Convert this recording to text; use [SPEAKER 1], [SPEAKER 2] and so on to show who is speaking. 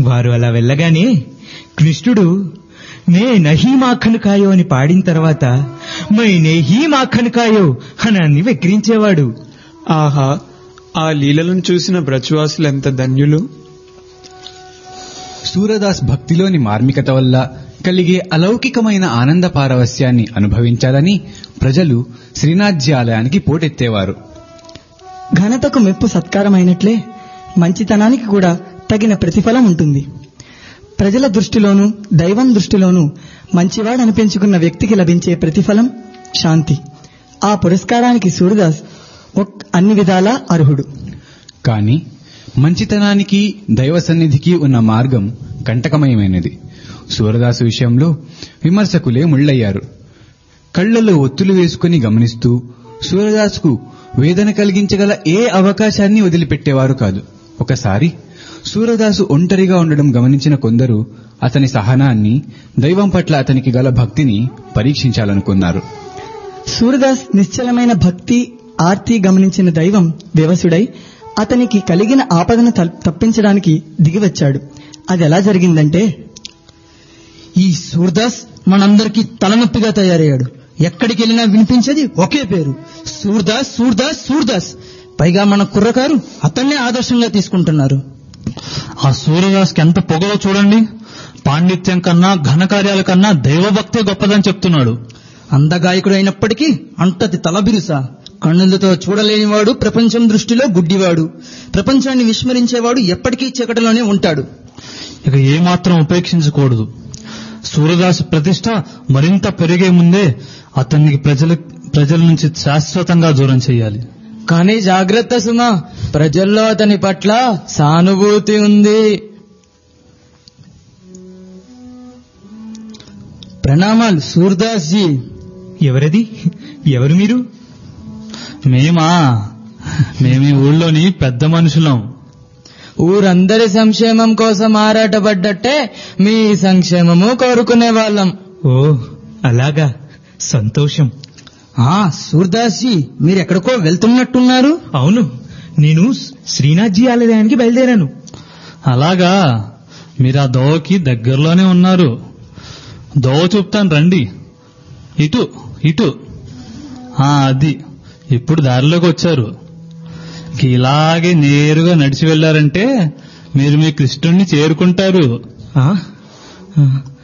[SPEAKER 1] వారు అలా వెళ్ళగానే కృష్ణుడు నే నహీ మాఖన్ కాయో అని పాడిన తర్వాత మై నెహీ మాఖన్ కాయో అని అన్ని వెక్కిరించేవాడు
[SPEAKER 2] ఆహా ఆ లీలలను చూసిన బ్రజవాసులు ఎంత ధన్యులు
[SPEAKER 3] సూరదాస్ భక్తిలోని మార్మికత వల్ల కలిగే అలౌకికమైన ఆనంద పారవస్యాన్ని అనుభవించాలని ప్రజలు శ్రీనాథ్జీ ఆలయానికి పోటెత్తేవారు
[SPEAKER 4] ఘనతకు మెప్పు సత్కారమైనట్లే మంచితనానికి కూడా తగిన ప్రతిఫలం ఉంటుంది ప్రజల దృష్టిలోనూ దైవం దృష్టిలోనూ మంచివాడనిపించుకున్న వ్యక్తికి లభించే ప్రతిఫలం శాంతి ఆ పురస్కారానికి సూర్యదాస్ ఒక్- అన్ని విధాలా అర్హుడు
[SPEAKER 3] కాని మంచితనానికి దైవ సన్నిధికి ఉన్న మార్గం కంటకమయమైనది సూరదాసు విషయంలో విమర్శకులే ముళ్ళయ్యారు కళ్లలో ఒత్తులు వేసుకుని గమనిస్తూ సూరదాసుకు వేదన కలిగించగల ఏ అవకాశాన్ని వదిలిపెట్టేవారు కాదు ఒకసారి సూరదాసు ఒంటరిగా ఉండడం గమనించిన కొందరు అతని సహనాన్ని దైవం పట్ల అతనికి గల భక్తిని పరీక్షించాలనుకున్నారు
[SPEAKER 4] సూర్యదాస్ నిశ్చలమైన భక్తి ఆర్తి గమనించిన దైవం వ్యవసుడై అతనికి కలిగిన ఆపదను తల్- తప్పించడానికి దిగివచ్చాడు అది ఎలా జరిగిందంటే
[SPEAKER 5] ఈ సూర్దాస్ మనందరికీ తలనొప్పిగా తయారయ్యాడు ఎక్కడికి వెళ్ళినా వినిపించేది ఒకే పేరు సూర్దాస్ సూర్దాస్ సూర్దాస్ పైగా మన కుర్రకారు అతన్నే ఆదర్శంగా తీసుకుంటున్నారు
[SPEAKER 6] ఆ సూర్యదాస్కి ఎంత పొగలో చూడండి పాండిత్యం కన్నా ఘనకార్యాల కన్నా దైవభక్తే గొప్పదని చెప్తున్నాడు
[SPEAKER 5] అందగాయకుడు అయినప్పటికీ అంటది తలబిరుసా కన్నులతో చూడలేనివాడు ప్రపంచం దృష్టిలో గుడ్డివాడు ప్రపంచాన్ని విస్మరించేవాడు ఎప్పటికీ చీకటిలోనే ఉంటాడు
[SPEAKER 6] ఇక ఏమాత్రం ఉపేక్షించకూడదు సూర్యదాసు ప్రతిష్ట మరింత పెరిగే ముందే అతనికి ప్రజల ప్రజల నుంచి శాశ్వతంగా దూరం చేయాలి
[SPEAKER 5] కానీ జాగ్రత్త సుమా ప్రజల్లో అతని పట్ల సానుభూతి ఉంది ప్రణామాలు సూర్దాస్ జీ
[SPEAKER 1] ఎవరది ఎవరు మీరు
[SPEAKER 6] మేమా మేమీ ఊళ్ళోని పెద్ద మనుషులం
[SPEAKER 5] ఊరందరి సంక్షేమం కోసం ఆరాటపడ్డట్టే మీ సంక్షేమము కోరుకునే వాళ్ళం
[SPEAKER 1] ఓ అలాగా సంతోషం
[SPEAKER 5] ఆ సూర్దాస్ జీ మీరు ఎక్కడికో వెళ్తున్నట్టున్నారు
[SPEAKER 1] అవును నేను శ్రీనాథ్జీ ఆలయానికి బయలుదేరాను
[SPEAKER 6] అలాగా మీరు ఆ దోవకి దగ్గరలోనే ఉన్నారు దోవ చూపుతాను రండి ఇటు ఇటు ఆ అది ఇప్పుడు దారిలోకి వచ్చారు ఇంక ఇలాగే నేరుగా నడిచి వెళ్ళారంటే మీరు మీ కృష్ణుణ్ణి చేరుకుంటారు
[SPEAKER 1] ఆ? ఆ,